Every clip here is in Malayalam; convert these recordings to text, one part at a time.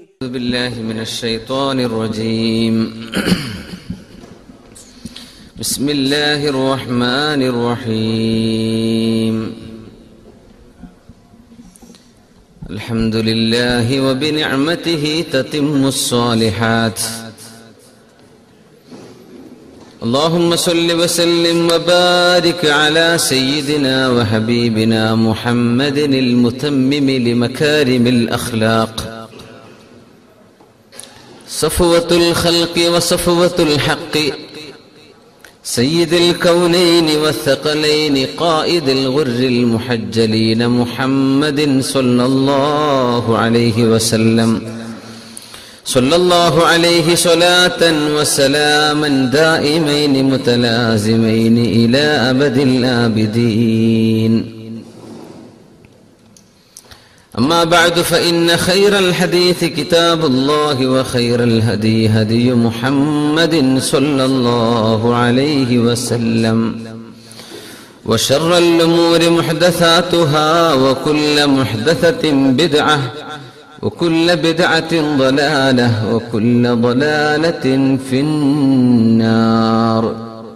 أعوذ بالله من الشيطان الرجيم بسم الله الرحمن الرحيم الحمد لله وبنعمته تتم الصالحات اللهم صل وسلم وبارك على سيدنا وحبيبنا محمد المتمم لمكارم الأخلاق صفوة الخلق وصفوة الحق سيد الكونين والثقلين قائد الغر المحجلين محمد صلى الله عليه وسلم صلى الله عليه صلاة وسلاما دائمين متلازمين إلى أبد الآبدين أما بعد فإن خير الحديث كتاب الله وخير الهدي هدي محمد صلى الله عليه وسلم وشر الأمور محدثاتها وكل محدثة بدعة وكل بدعة ضلالة وكل ضلالة في النار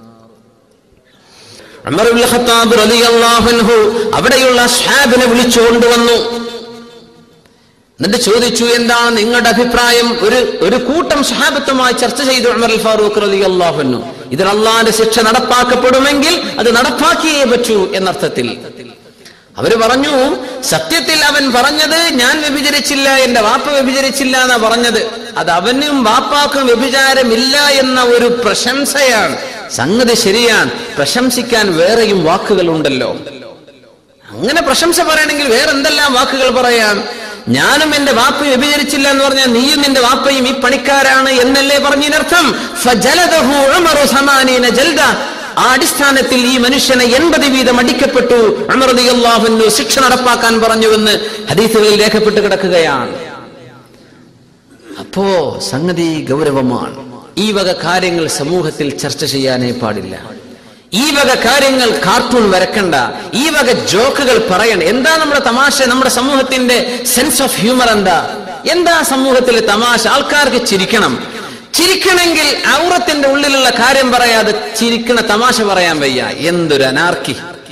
ഉമർ ഇബ്നുൽ ഖത്താബ് റളിയല്ലാഹു അൻഹു അവിടെയുള്ള അസ്ഹാബിനെ വിളിച്ചു കൊണ്ടുവന്നു എന്നിട്ട് ചോദിച്ചു എന്താണ് നിങ്ങളുടെ അഭിപ്രായം ഒരു ഒരു കൂട്ടം സഹാബത്തുമായി ചർച്ച ചെയ്തു ഉമർ അൽ ഫാറൂഖ് റളിയല്ലാഹു അൻഹു ഇതിൽ അള്ളാന്റെ ശിക്ഷ നടപ്പാക്കപ്പെടുമെങ്കിൽ അത് നടപ്പാക്കിയേ പറ്റൂ എന്നർത്ഥത്തിൽ അവര് പറഞ്ഞു സത്യത്തിൽ അവൻ പറഞ്ഞത് ഞാൻ വ്യഭിചരിച്ചില്ല എന്റെ വാപ്പ വ്യഭിചരിച്ചില്ല എന്നാ പറഞ്ഞത് അത് അവനും വാപ്പാക്കും വ്യഭിചാരമില്ല എന്ന ഒരു പ്രശംസയാണ് സംഗതി ശരിയാണ് പ്രശംസിക്കാൻ വേറെയും വാക്കുകൾ ഉണ്ടല്ലോ അങ്ങനെ പ്രശംസ പറയണമെങ്കിൽ വേറെ എന്തെല്ലാം വാക്കുകൾ പറയാം ഞാനും എന്റെ വാപ്പ വ്യഭിചരിച്ചില്ല എന്ന് പറഞ്ഞാൽ നീയും നിന്റെ വാപ്പയും ഈ പണിക്കാരാണ് എന്നല്ലേ പറഞ്ഞതിനർത്ഥം ഫജലദഹു ഉമറു സമാനീന ജൽദ ആ അടിസ്ഥാനത്തിൽ ഈ മനുഷ്യനെ എൺപത് വീതം അടിക്കപ്പെട്ടു അമർദിയല്ലാഹുന്നു ശിക്ഷ നടപ്പാക്കാൻ പറഞ്ഞുവെന്ന് ഹദീസുകളിൽ രേഖപ്പെട്ട് കിടക്കുകയാണ് അപ്പോ സംഗതി ഗൗരവമാണ് ഈ വക കാര്യങ്ങൾ സമൂഹത്തിൽ ചർച്ച ചെയ്യാനേ പാടില്ല ഈ വക കാര്യങ്ങൾ കാർട്ടൂൺ വരക്കണ്ട ഈ വക ജോക്കുകൾ പറയണ്ട എന്താ നമ്മുടെ തമാശ നമ്മുടെ സമൂഹത്തിന്റെ സെൻസ് ഓഫ് ഹ്യൂമർ എന്താ എന്താ സമൂഹത്തിലെ തമാശ ആൾക്കാർക്ക് ചിരിക്കണം ചിരിക്കണമെങ്കിൽ ഔറത്തിന്റെ ഉള്ളിലുള്ള കാര്യം പറയാതെ ചിരിക്കണ തമാശ പറയാൻ വയ്യ എന്തൊരു അനാർക്കി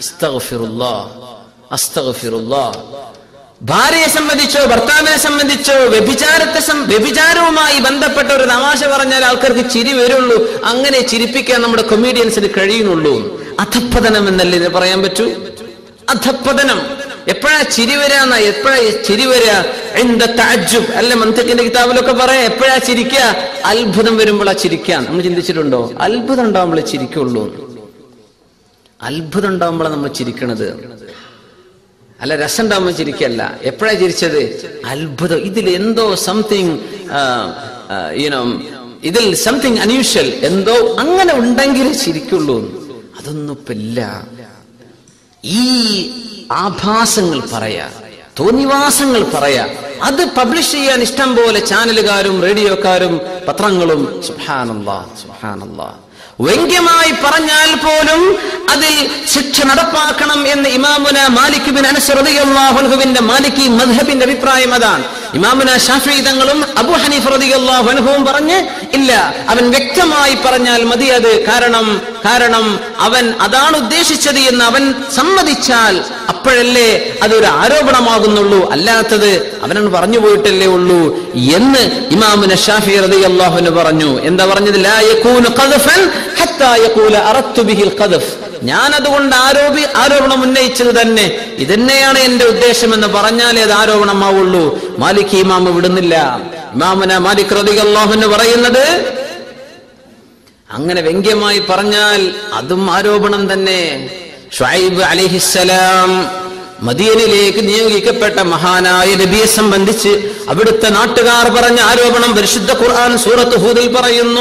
ഭാര്യയെ സംബന്ധിച്ചോ ഭർത്താവിനെ സംബന്ധിച്ചോ വ്യഭിചാരത്തെ വ്യഭിചാരവുമായി ബന്ധപ്പെട്ട ഒരു തമാശ പറഞ്ഞാൽ ആൾക്കാർക്ക് ചിരി വരുള്ളൂ അങ്ങനെ ചിരിപ്പിക്കാൻ നമ്മുടെ കൊമീഡിയൻസിന് കഴിയുന്നുള്ളൂ അധപ്പതനം എന്നല്ലേ ഇത് പറയാൻ പറ്റൂ അധപ്പതനം എപ്പോഴാ ചിരി വരാന്ന എപ്പോഴാ ചിരി വരിക എന്താ താജുബ് അല്ല മന്ത്രിന്റെ കിതാബിലൊക്കെ പറയാം എപ്പോഴാ ചിരിക്കുക അത്ഭുതം വരുമ്പോഴാ ചിരിക്കാൻ നമ്മൾ ചിന്തിച്ചിട്ടുണ്ടോ അത്ഭുതം ഉണ്ടാവുമ്പോഴേ ചിരിക്കുള്ളൂ അത്ഭുതം ഉണ്ടാവുമ്പോഴാണ് നമ്മൾ ചിരിക്കണത് അല്ല രസം ഉണ്ടാവുമ്പോൾ ചിരിക്കല്ല എപ്പോഴാ ചിരിച്ചത് അത്ഭുതം ഇതിൽ എന്തോ സംതിങ് യുനോ ഇതിൽ സംതിങ് അൺയൂഷ്വൽ എന്തോ അങ്ങനെ ഉണ്ടെങ്കിൽ ചിരിക്കുള്ളൂ അതൊന്നും ഇപ്പൊ ഇല്ല ഈ ആഭാസങ്ങൾ പറയാ തോന്നിവാസങ്ങൾ പറയാ അത് പബ്ലിഷ് ചെയ്യാൻ ഇഷ്ടം പോലെ ചാനലുകാരും റേഡിയോക്കാരും പത്രങ്ങളും സുഹാനല്ലാ സുഹാനല്ലാ വ്യംഗ്യമായി പറഞ്ഞാൽ പോലും അതിൽ ശിക്ഷ നടപ്പാക്കണം എന്ന് ഇമാമുന മാലിക് ബിൻ അനസ്ഹുവിന്റെ മാലിക്കി മദ്ഹബിന്റെ അഭിപ്രായം അതാണ് ഇമാമുന ഷാഫി തങ്ങളും അബു ഹനീഫ് റതിയല്ലാഹുനുഭവം പറഞ്ഞ് ഇല്ല അവൻ വ്യക്തമായി പറഞ്ഞാൽ മതി അത് കാരണം കാരണം അവൻ അതാണ് ഉദ്ദേശിച്ചത് എന്ന് അവൻ സമ്മതിച്ചാൽ അപ്പോഴല്ലേ അതൊരു ആരോപണമാകുന്നുള്ളൂ അല്ലാത്തത് അവനൻ പറഞ്ഞു പോയിട്ടല്ലേ ഉള്ളൂ എന്ന് ഇമാമുന ഷാഫി റതി അള്ളാഹുന് പറഞ്ഞു എന്താ പറഞ്ഞത് ലാ യകൂനു ഖദ്ഫൻ ഹത്താ യഖൂല അറത്തു ബിഹിൽ ഖദ്ഫ് ഞാൻ അതുകൊണ്ട് ആരോപി ആരോപണം ഉന്നയിച്ചത് തന്നെ ഇതന്നെയാണ് എന്റെ ഉദ്ദേശം എന്ന് പറഞ്ഞാലേ അത് ആരോപണമാവുള്ളൂ മാലിക് ഇമാമ് വിടുന്നില്ല ഇമാമുന മാലിക് റതി അള്ളാഹുന് പറയുന്നത് അങ്ങനെ വ്യംഗ്യമായി പറഞ്ഞാൽ അതും ആരോപണം തന്നെ ഷുഐബ് അലിഹിസലാം മദീനിലേക്ക് നിയോഗിക്കപ്പെട്ട മഹാനായ നബിയെ സംബന്ധിച്ച് അവിടുത്തെ നാട്ടുകാർ പറഞ്ഞ ആരോപണം പരിശുദ്ധ ഖുർആൻ സൂറത്ത് ഹൂദിൽ പറയുന്നു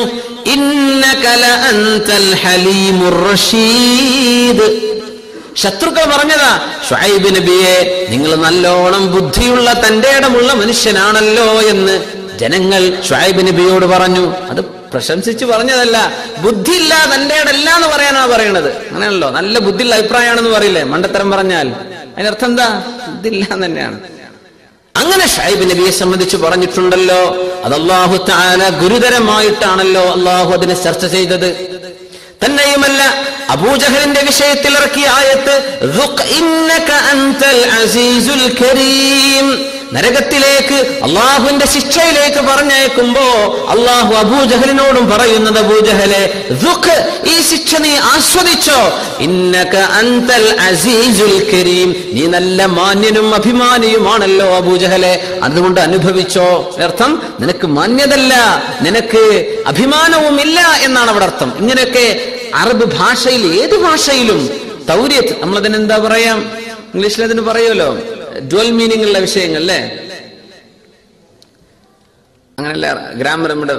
ശത്രുക്കൾ പറഞ്ഞതാ ഷുഐബ് നബിയെ നിങ്ങൾ നല്ലോണം ബുദ്ധിയുള്ള തന്റെ ഇടമുള്ള മനുഷ്യനാണല്ലോ എന്ന് ജനങ്ങൾ ഷുഐബ് നബിയോട് പറഞ്ഞു അത് പ്രശംസിച്ച് പറഞ്ഞതല്ല ബുദ്ധിയില്ല തന്റെ ഇടല്ല എന്ന് പറയാനാണ് പറയണത് അങ്ങനെയാണല്ലോ നല്ല ബുദ്ധിയുള്ള അഭിപ്രായമാണെന്ന് പറയില്ലേ മണ്ടത്തരം പറഞ്ഞാൽ അതിനർത്ഥം എന്താ ബുദ്ധിയില്ല എന്ന് തന്നെയാണ് അങ്ങനെ ഷൈബ് നബിയെ സംബന്ധിച്ച് പറഞ്ഞിട്ടുണ്ടല്ലോ അത് അള്ളാഹു താല ഗുരുതരമായിട്ടാണല്ലോ അള്ളാഹു അതിനെ ചർച്ച ചെയ്തത് തന്നെയുമല്ല അബൂജഹലിന്റെ വിഷയത്തിൽ ഇറക്കിയ ആയത്ത് "റുഖ് ഇന്നക അൻതൽ അസീസുൽ കരീം നരകത്തിലേക്ക് അള്ളാഹുവിന്റെ ശിക്ഷയിലേക്ക് പറഞ്ഞയക്കുമ്പോ അള്ളാഹു അബൂജഹലിനോടും പറയുന്നത് അബൂജഹലെ "റുഖ്, ഈ ശിക്ഷ നീ ആസ്വദിച്ചോ ഇന്നക അൻതൽ അസീസുൽ കരീം നീ നല്ല മാന്യനും അഭിമാനിയുമാണല്ലോ അബൂജഹലെ അതുകൊണ്ട് അനുഭവിച്ചോ അർത്ഥം നിനക്ക് മാന്യതല്ല നിനക്ക് അഭിമാനവുമില്ല എന്നാണ് അവിടെ അർത്ഥം ഇങ്ങനെയൊക്കെ അറബ് ഭാഷയിൽ ഏത് ഭാഷയിലും തൗര്യത്ത് നമ്മളതിന് എന്താ പറയാം ഇംഗ്ലീഷിൽ അതിന് പറയുമല്ലോ ഡ്വൽ മീനിങ് ഉള്ള വിഷയങ്ങൾ അല്ലേ അങ്ങനല്ല ഗ്രാമർ നമ്മുടെ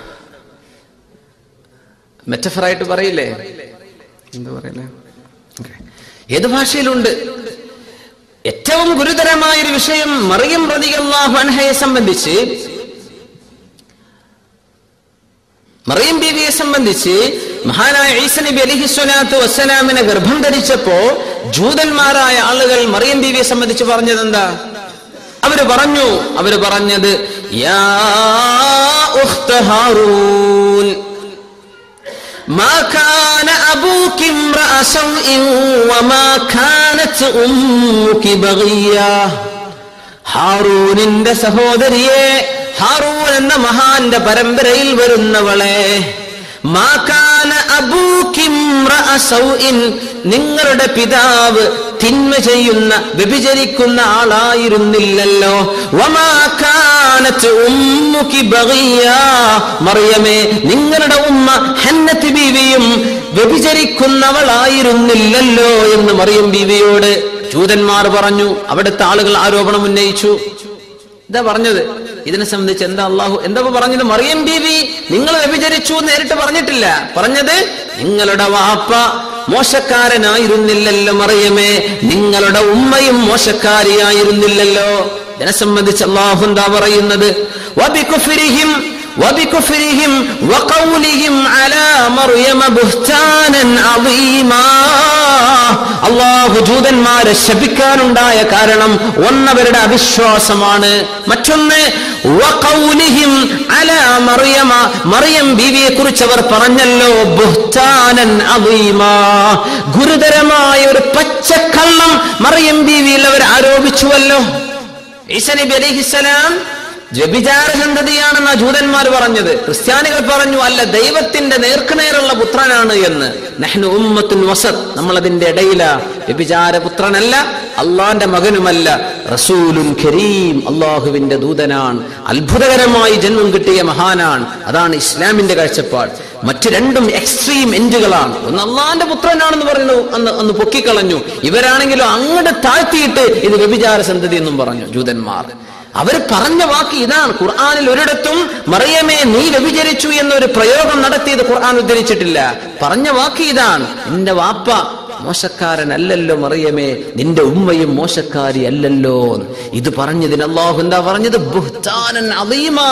മെറ്റഫറായിട്ട് പറയില്ലേ എന്താ പറയല്ലേ Okay. ഏത് ഭാഷയിലുണ്ട് ഏറ്റവും ഗുരുതരമായ ഒരു വിഷയം മറിയം റളിയല്ലാഹു അൻഹയെ സംബന്ധിച്ച് മറിയം ബീവിയെ സംബന്ധിച്ച് മഹാനായ ഈസ നബി അലിഹി സ്വലാത്തു വസ്സലാമിനെ ഗർഭം ധരിച്ചപ്പോ ജൂതന്മാരായ ആളുകൾ മറിയം ബീവിയെ സംബന്ധിച്ച് പറഞ്ഞത് എന്താ അവര് പറഞ്ഞു അവര് പറഞ്ഞത് യാ ഉഖ്ത ഹാറൂൻ ما كان أبوك امرأ سوء وما كانت أمك بغيا ഹാറൂനിന്റെ സഹോദരിയെ ഹാറൂൻ എന്ന മഹാന്റെ പരമ്പരയിൽ വരുന്നവളെ മാകാന അബൂകിം റഅ സൗഇൻ നിങ്ങളുടെ പിതാവ് തിന്മ ചെയ്യുന്ന വ്യഭിചരിക്കുന്ന ആളായിരുന്നില്ലല്ലോ വമാ കാനത്ത് ഉമ്മുകി ബഗിയാ മറിയമേ നിങ്ങളുടെ ഉമ്മ ഹന്നത്ത് ബീവിയും വ്യഭിചരിക്കുന്നവളായിരുന്നില്ലല്ലോ എന്ന് മറിയം ബീവിയോട് ജൂതന്മാർ പറഞ്ഞു അവിടുത്തെ ആളുകൾ ആരോപണം ഉന്നയിച്ചു ഇതാ പറഞ്ഞത് ഇതിനെ സംബന്ധിച്ച് എന്താ അള്ളാഹു എന്താ ഇപ്പൊ പറഞ്ഞത് മറിയം ബീവി നിങ്ങൾ വ്യഭിചരിച്ചു എന്ന് നേരിട്ട് പറഞ്ഞിട്ടില്ല പറഞ്ഞത് നിങ്ങളുടെ വാപ്പ മോശക്കാരനായിരുന്നില്ലല്ലോ മറിയമേ നിങ്ങളുടെ ഉമ്മയും മോശക്കാരിയായിരുന്നില്ലല്ലോ ഇതിനെ സംബന്ധിച്ച് അള്ളാഹു എന്താ പറയുന്നത് വബികുഫിരിഹിം وبكفرهم وقولهم على مريم بهتانا عظيما അള്ളാഹു ജൂതന്മാരെ ശപിക്കാനുണ്ടായ കാരണം ഒന്നവരുടെ അവിശ്വാസമാണ് മറ്റൊന്ന് വഖൗലിഹിം അലാ മറിയമ മറിയം ബീവിയെ കുറിച്ച് അവർ പറഞ്ഞല്ലോ ബുഹ്താനൻ അദീമാ ഗുരുതരമായ ഒരു പച്ചക്കള്ളം മറിയം ബീവിയിൽ അവർ ആരോപിച്ചുവല്ലോ ഈസ നബി അലൈഹിസ്സലാം വ്യഭിചാര സന്തതിയാണെന്ന ജൂതന്മാർ പറഞ്ഞത് ക്രിസ്ത്യാനികൾ പറഞ്ഞു അല്ല ദൈവത്തിന്റെ നേർക്കുനേറുള്ള പുത്രനാണ് എന്ന് നഹ്നു ഉമ്മത്തുൻ വസത് നമ്മൾ അതിന്റെ ഇടയില വ്യഭിചാര പുത്രനല്ല അള്ളാന്റെ മകനുമല്ല റസൂലുൻ കരീം അള്ളാഹുവിന്റെ ദൂതനാണ് അത്ഭുതകരമായി ജന്മം കിട്ടിയ മഹാനാണ് അതാണ് ഇസ്ലാമിന്റെ കാഴ്ചപ്പാട് മറ്റു രണ്ടും എക്സ്ട്രീം എൻഡുകളാണ് ഒന്ന് അള്ളാന്റെ പുത്രനാണെന്ന് പറയുന്നു അന്ന് അന്ന് പൊക്കിക്കളഞ്ഞു ഇവരാണെങ്കിലും അങ്ങോട്ട് താഴ്ത്തിയിട്ട് ഇത് വ്യഭിചാര സന്തതി എന്നും പറഞ്ഞു ജൂതന്മാർ അവർ പറഞ്ഞ വാക്ക് ഇതാണ് ഖുർആാനിൽ ഒരിടത്തും മറിയമേ നീ വ്യഭിചരിച്ചു എന്നൊരു പ്രയോഗം നടത്തിയത് ഖുർആൻ ഉദ്ധരിച്ചിട്ടില്ല പറഞ്ഞ വാക്ക് ഇതാണ് നിന്റെ വാപ്പ മോശക്കാരനല്ലല്ലോ മറിയമേ നിന്റെ ഉമ്മയും മോശക്കാരി അല്ലല്ലോ ഇത് പറഞ്ഞതിന് അള്ളാഹു എന്താ പറഞ്ഞത് ബുഹ്താനൻ അദീമാ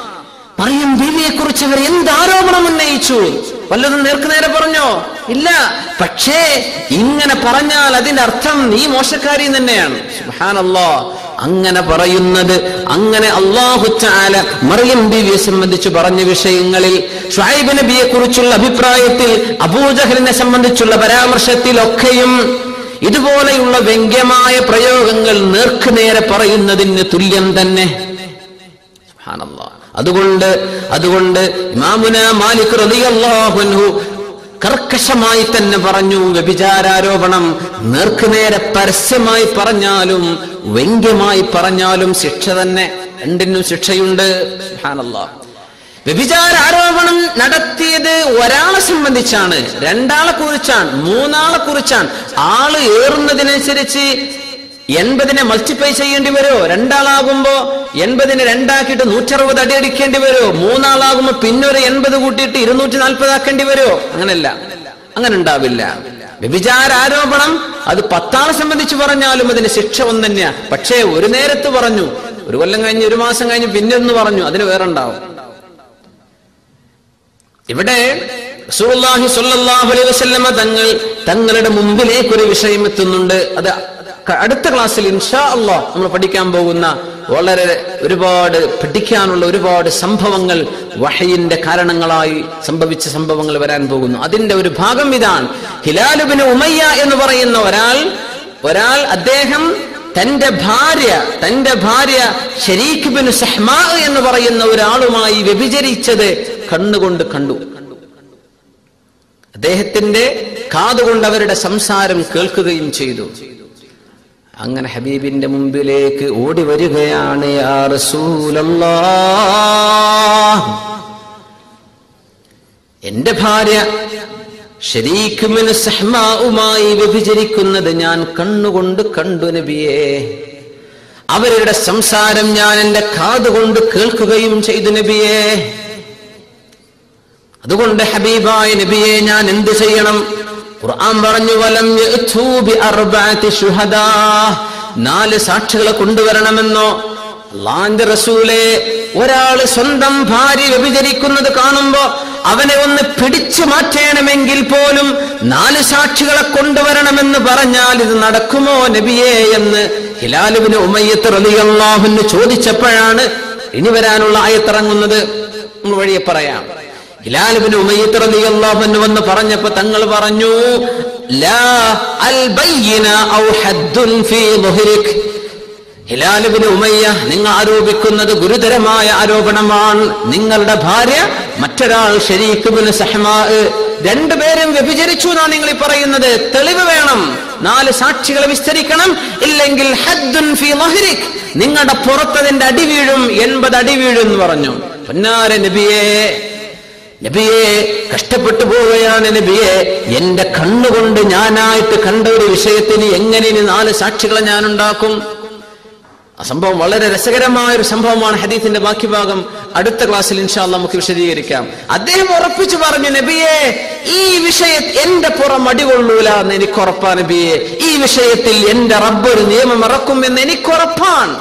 മറിയം ബീവിയെ കുറിച്ച് അവർ എന്ത് ആരോപണം ഉന്നയിച്ചു വല്ലതും നേർക്ക് നേരെ പറഞ്ഞോ ഇല്ല പക്ഷേ ഇങ്ങനെ പറഞ്ഞാൽ അതിന്റെ അർത്ഥം നീ മോശക്കാരി തന്നെയാണ് സുബ്ഹാനല്ലാ അങ്ങനെ പറയുന്നത് അങ്ങനെ അള്ളാഹു ചാല മറിയം ബീവിയെ സംബന്ധിച്ച് പറഞ്ഞ വിഷയങ്ങളിൽ ഷുഹൈബ് നബിയെ കുറിച്ചുള്ള അഭിപ്രായത്തിൽ അബൂജഹലിനെ സംബന്ധിച്ചുള്ള പരാമർശത്തിലൊക്കെയും ഇതുപോലെയുള്ള വ്യംഗ്യമായ പ്രയോഗങ്ങൾ നേർക്കുനേരെ പറയുന്നതിന് തുല്യം തന്നെ സുബ്ഹാനല്ലാ. അതുകൊണ്ട് അതുകൊണ്ട് ഇമാമുന മാലിക് റളിയല്ലാഹു അൻഹു കർക്കശമായി തന്നെ പറഞ്ഞു വ്യഭിചാരാരോപണം നേർക്കുനേരെ പരസ്യമായി പറഞ്ഞാലും വ്യംഗ്യമായി പറഞ്ഞാലും ശിക്ഷ തന്നെ രണ്ടിനും ശിക്ഷയുണ്ട് സുബ്ഹാനല്ലാ. വ്യഭിചാരാരോപണം നടത്തിയത് ഒരാളെ സംബന്ധിച്ചാണ് രണ്ടാളെ കുറിച്ചാണ് മൂന്നാളെ കുറിച്ചാണ് ആള് ഏറുന്നതിനനുസരിച്ച് എൺപതിനെ മൾട്ടിപ്ലൈ ചെയ്യേണ്ടി വരുമോ രണ്ടാളാകുമ്പോ എൺപതിനെ രണ്ടാക്കിയിട്ട് നൂറ്ററുപത് അടി അടിക്കേണ്ടി വരുമോ മൂന്നാളാകുമ്പോ പിന്നൊരു എൺപത് കൂട്ടിയിട്ട് ഇരുന്നൂറ്റി നാൽപ്പതാക്കേണ്ടി വരുമോ അങ്ങനല്ല അങ്ങനെ ഉണ്ടാവില്ല വ്യഭിചാര ആരോപണം അത് പത്താളെ സംബന്ധിച്ച് പറഞ്ഞാലും അതിന് ശിക്ഷ ഒന്ന് തന്നെയാ പക്ഷേ ഒരു നേരത്ത് പറഞ്ഞു ഒരു കൊല്ലം കഴിഞ്ഞ് ഒരു മാസം കഴിഞ്ഞ് പിന്നെ ഒന്ന് പറഞ്ഞു അതിന് വേറെ ഉണ്ടാവും ഇവിടെ റസൂലുള്ളാഹി സ്വല്ലല്ലാഹു അലൈഹി വസല്ലമ തങ്ങൾ തങ്ങളുടെ മുമ്പിലേക്ക് ഒരു വിഷയം എത്തുന്നുണ്ട് അത് ക- അടുത്ത ക്ലാസ്സിൽ ഇൻഷാ അള്ളാ നമ്മൾ പഠിക്കാൻ പോകുന്ന വളരെ ഒരുപാട് പഠിക്കാനുള്ള ഒരുപാട് സംഭവങ്ങൾ വഹയിന്റെ കാരണങ്ങളായി സംഭവിച്ച സംഭവങ്ങൾ വരാൻ പോകുന്നു അതിന്റെ ഒരു ഭാഗം ഇതാണ് ഹിലാലുബിന് ഉമയ്യ എന്ന് പറയുന്ന ഒരാൾ ഒരാൾ അദ്ദേഹം തന്റെ ഭാര്യ തന്റെ ഭാര്യ ഷരീഖ് ബിൻ സഹ്മാ എന്ന് പറയുന്ന ഒരാളുമായി വ്യഭിചരിച്ചത് കണ്ണുകൊണ്ട് കണ്ടു അദ്ദേഹത്തിന്റെ കാതുകൊണ്ട് അവരുടെ സംസാരം കേൾക്കുകയും ചെയ്തു അങ്ങനെ ഹബീബിന്റെ മുമ്പിലേക്ക് ഓടി വരികയാണ് യാ റസൂലല്ലാ എന്റെ ഭാര്യ ഷരീഖുമിന് സഹ്മാവുമായി വ്യഭിചരിക്കുന്നത് ഞാൻ കണ്ണുകൊണ്ട് കണ്ടു നബിയേ അവരുടെ സംസാരം ഞാൻ എന്റെ കാതുകൊണ്ട് കേൾക്കുകയും ചെയ്തു നബിയേ അതുകൊണ്ട് ഹബീബായ നബിയെ ഞാൻ എന്ത് ചെയ്യണം ഖുർആൻ പറഞ്ഞു വലം യഅ്തൂ ബി അർബഅതി ശുഹദാ നാല് സാക്ഷികളെ കൊണ്ടുവരണമെന്നോ അള്ളാന്റെ റസൂലെ ഒരാള് സ്വന്തം ഭാര്യ വ്യഭിചരിക്കുന്നത് കാണുമ്പോ അവനെ ഒന്ന് പിടിച്ചു മാറ്റണമെങ്കിൽ പോലും നാല് സാക്ഷികളെ കൊണ്ടുവരണമെന്ന് പറഞ്ഞാൽ ഇത് നടക്കുമോ നബിയേ എന്ന് ഹിലാലുവിന് ഉമയ്യത്ത് റലിയല്ലാഹുന്ന് ചോദിച്ചപ്പോഴാണ് ഇനി വരാനുള്ള ആയത്തിറങ്ങുന്നത് നമ്മൾ വഴിയെ പറയാം ഹിലാലുബിന് ഉമയ്യത്ത് റളിയല്ലാഹു അൻഹു വന്ന് പറഞ്ഞപ്പോ തങ്ങൾ പറഞ്ഞു ലാ അൽ ബയ്യിന ഔ ഹദ്ദുൻ ഫീ ളുഹ്രിക് ഹിലാലുബിന് ഉമയ്യ നിങ്ങൾ ആരോപിക്കുന്നത് ഗുരുതരമായ ആരോപണമാണ് നിങ്ങളുടെ ഭാര്യ മറ്റൊരാൾ ഷരീഖുബിന് സഹമാ രണ്ടുപേരും വ്യഭിചരിച്ചു എന്നാണ് നിങ്ങൾ ഈ പറയുന്നത് തെളിവ് വേണം നാല് സാക്ഷികളെ വിസ്തരിക്കണം ഇല്ലെങ്കിൽ ഹദ്ദുൻ ഫീ ളുഹ്രിക് നിങ്ങളുടെ പുറത്തതിന്റെ അടി വീഴും എൺപത് അടി വീഴും എന്ന് പറഞ്ഞു പൊന്നാര നബിയേ നബിയെ കഷ്ടപ്പെട്ടു പോവുകയാണ് നബിയെ എന്റെ കണ്ണുകൊണ്ട് ഞാനായിട്ട് കണ്ട ഒരു വിഷയത്തിന് എങ്ങനെ ഇനി നാല് സാക്ഷികളെ ഞാൻ ഉണ്ടാക്കും ആ സംഭവം വളരെ രസകരമായ ഒരു സംഭവമാണ് ഹദീത്തിന്റെ ബാക്കി ഭാഗം അടുത്ത ക്ലാസ്സിൽ ഇൻഷാല്ല നമുക്ക് വിശദീകരിക്കാം അദ്ദേഹം ഉറപ്പിച്ചു പറഞ്ഞു നബിയെ ഈ വിഷയ എന്റെ പുറം അടികൊള്ളൂല എന്ന് എനിക്ക് ഉറപ്പാ നബിയെ ഈ വിഷയത്തിൽ എന്റെ റബ്ബ് ഒരു നിയമം ഇറക്കും എന്ന് എനിക്ക് ഉറപ്പാണ്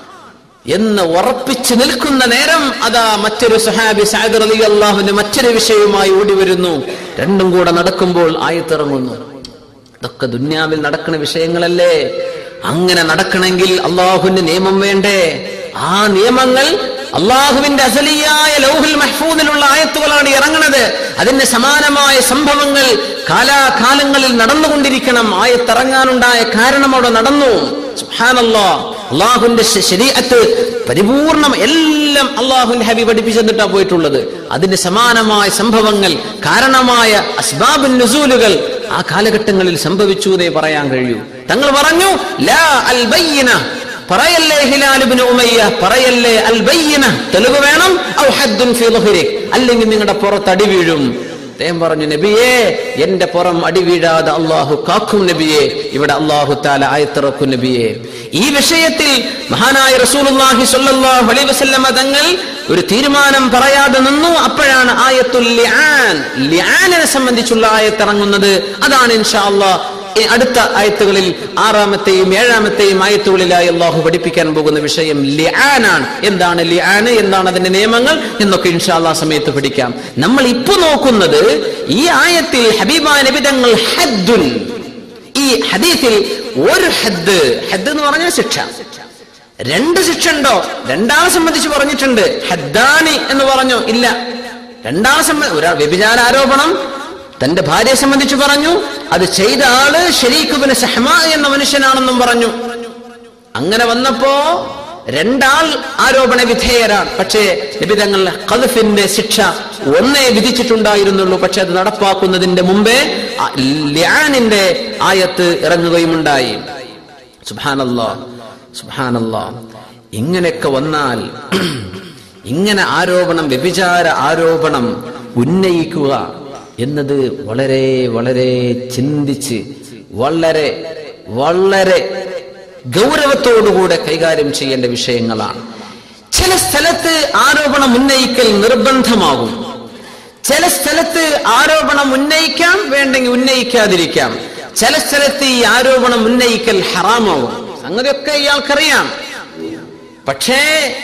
എന്ന് ഉറപ്പിച്ചു നിൽക്കുന്ന നേരം അതാ മറ്റൊരു സഹാബി സാദർ അലി അള്ളാഹുവിന്റെ മറ്റൊരു വിഷയവുമായി ഓടി വരുന്നു രണ്ടും കൂടെ നടക്കുമ്പോൾ ആയത്തിറങ്ങുന്നു ഇതൊക്കെ ദുന്യാവിൽ നടക്കുന്ന വിഷയങ്ങളല്ലേ അങ്ങനെ നടക്കണമെങ്കിൽ അള്ളാഹുവിന്റെ നിയമം വേണ്ടേ ആ നിയമങ്ങൾ അള്ളാഹുവിന്റെ അസലിയായ ലൗഹുൽ മഹ്ഫൂദിലുള്ള ആയത്തുകളാണ് ഇറങ്ങുന്നത് അതിന് സമാനമായ സംഭവങ്ങൾ കാലാകാലങ്ങളിൽ നടന്നുകൊണ്ടിരിക്കണം ആയത്തിറങ്ങാനുണ്ടായ കാരണം അവിടെ നടന്നു സുബ്ഹാനല്ലാ അള്ളാഹുവിന്റെ ശരീരത്ത് പരിപൂർണം എല്ലാം അള്ളാഹുവിന്റെ ഹബി പഠിപ്പിച്ചു തന്നിട്ടാ പോയിട്ടുള്ളത് അതിന് സമാനമായ സംഭവങ്ങൾ കാരണമായ അസ്ബാബുൻ നുസൂലുകൾ ആ കാലഘട്ടങ്ങളിൽ സംഭവിച്ചു എന്നേ പറയാൻ കഴിയൂ തങ്ങൾ പറഞ്ഞു ലാ അൽ ബയ്യന പറയല്ലേ ഹിലാലുബിന് ഉമയ്യ പറയല്ലേ അൽ ബയ്യന തെളിവ് വേണം ഔ ഹദ്ദുൻ ഫീ ളുഹ്രിക് അല്ലെങ്കിൽ നിങ്ങളുടെ പുറത്ത് അടി വീഴും അദ്ദേഹം പറഞ്ഞു നബിയെ എന്റെ പുറം അടി വീഴാതെ അള്ളാഹു കാക്കും നബിയെ ഇവിടെ അള്ളാഹു താല ആയത്തിറക്കും നബിയെ ഈ വിഷയത്തിൽ മഹാനായ റസൂലുള്ളാഹി സ്വല്ലല്ലാഹു അലൈഹി വസല്ലമ തങ്ങൾ ഒരു തീരുമാനം പറയാതെ നിന്നു അപ്പോഴാണ് ആയത്തുൽ ലിആൻ ലിആനിനെ സംബന്ധിച്ചുള്ള ആയത്തിറങ്ങുന്നത് അതാണ് ഇൻഷാ അള്ളാഹ് ഈ അടുത്ത ആയത്തുകളിൽ ആറാമത്തെയും ഏഴാമത്തെയും ആയത്തുകളിലായി അള്ളാഹു പഠിപ്പിക്കാൻ പോകുന്ന വിഷയം ലിആനാണ് എന്താണ് ലിആന് എന്താണ് അതിന്റെ നിയമങ്ങൾ എന്നൊക്കെ ഇൻഷാല്ലാ സമയത്ത് പഠിക്കാം നമ്മൾ ഇപ്പൊ നോക്കുന്നത് ഈ ആയത്തിൽ ഹബീബ നബിതങ്ങൾ ഹദ്ദുൻ ഈ ഹദീസിൽ ഒരു ഹദ് ഹദ് എന്ന് പറഞ്ഞാൽ ശിക്ഷ രണ്ട് ശിക്ഷ ഉണ്ടോ രണ്ടാളെ സംബന്ധിച്ച് പറഞ്ഞിട്ടുണ്ട് ഹദ്ദാനി എന്ന് പറഞ്ഞു ഇല്ല രണ്ടാളെ സംബന്ധി ഒരാൾ വ്യഭിചാര ആരോപണം തന്റെ ഭാര്യയെ സംബന്ധിച്ച് പറഞ്ഞു അത് ചെയ്ത ആള് ഷരീഖുബിന് സഹ്മ എന്ന മനുഷ്യനാണെന്നും പറഞ്ഞു അങ്ങനെ വന്നപ്പോ രണ്ടാൾ ആരോപണ വിധേയരാണ് പക്ഷേ നിബിതങ്ങൾ കൽഫിന്റെ ശിക്ഷ ഒന്നേ വിധിച്ചിട്ടുണ്ടായിരുന്നുള്ളൂ പക്ഷെ അത് നടപ്പാക്കുന്നതിന്റെ മുമ്പേ ആ ലിയാനിന്റെ ആയത്ത് ഇറങ്ങുകയുമുണ്ടായി സുബാനല്ലോ സുബാനല്ലോ ഇങ്ങനെയൊക്കെ വന്നാൽ ഇങ്ങനെ ആരോപണം വ്യഭിചാര ആരോപണം ഉന്നയിക്കുക എന്നത് വളരെ വളരെ ചിന്തിച്ച് വളരെ വളരെ ഗൗരവത്തോടുകൂടെ കൈകാര്യം ചെയ്യേണ്ട വിഷയങ്ങളാണ് ചില സ്ഥലത്ത് ആരോപണം ഉന്നയിക്കൽ നിർബന്ധമാകും ചില സ്ഥലത്ത് ആരോപണം ഉന്നയിക്കാം വേണ്ടെങ്കിൽ ഉന്നയിക്കാതിരിക്കാം ചില സ്ഥലത്ത് ഈ ആരോപണം ഉന്നയിക്കൽ ഹറാമാകും സംഗതിയൊക്കെ ഇയാൾക്കറിയാം പക്ഷേ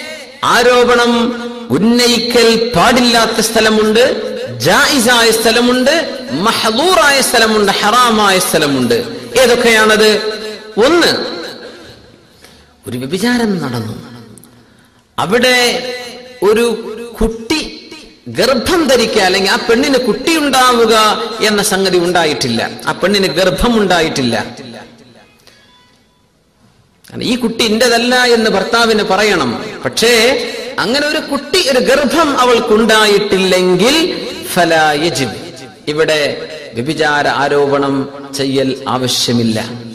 ആരോപണം ഉന്നയിക്കൽ പാടില്ലാത്ത സ്ഥലമുണ്ട് ജായിസായ സ്ഥലമുണ്ട് മഹദൂറായ സ്ഥലമുണ്ട് ഹറാമായ സ്ഥലമുണ്ട് ഏതൊക്കെയാണത് ഒന്ന് ഒരു വ്യഭിചാരം നടന്നു അവിടെ ഒരു കുട്ടി ഗർഭം ധരിക്കുക അല്ലെങ്കിൽ ആ പെണ്ണിന് കുട്ടി ഉണ്ടാവുക എന്ന സംഗതി ഉണ്ടായിട്ടില്ല ആ പെണ്ണിന് ഗർഭം ഉണ്ടായിട്ടില്ല കാരണം ഈ കുട്ടി ഇന്റേതല്ല എന്ന് ഭർത്താവിന് പറയണം പക്ഷേ അങ്ങനെ ഒരു കുട്ടി ഒരു ഗർഭം അവൾക്കുണ്ടായിട്ടില്ലെങ്കിൽ ഫലാ യജിബ് ഇവിടെ വ്യഭിചാര ആരോപണം ചെയ്യൽ ആവശ്യമില്ല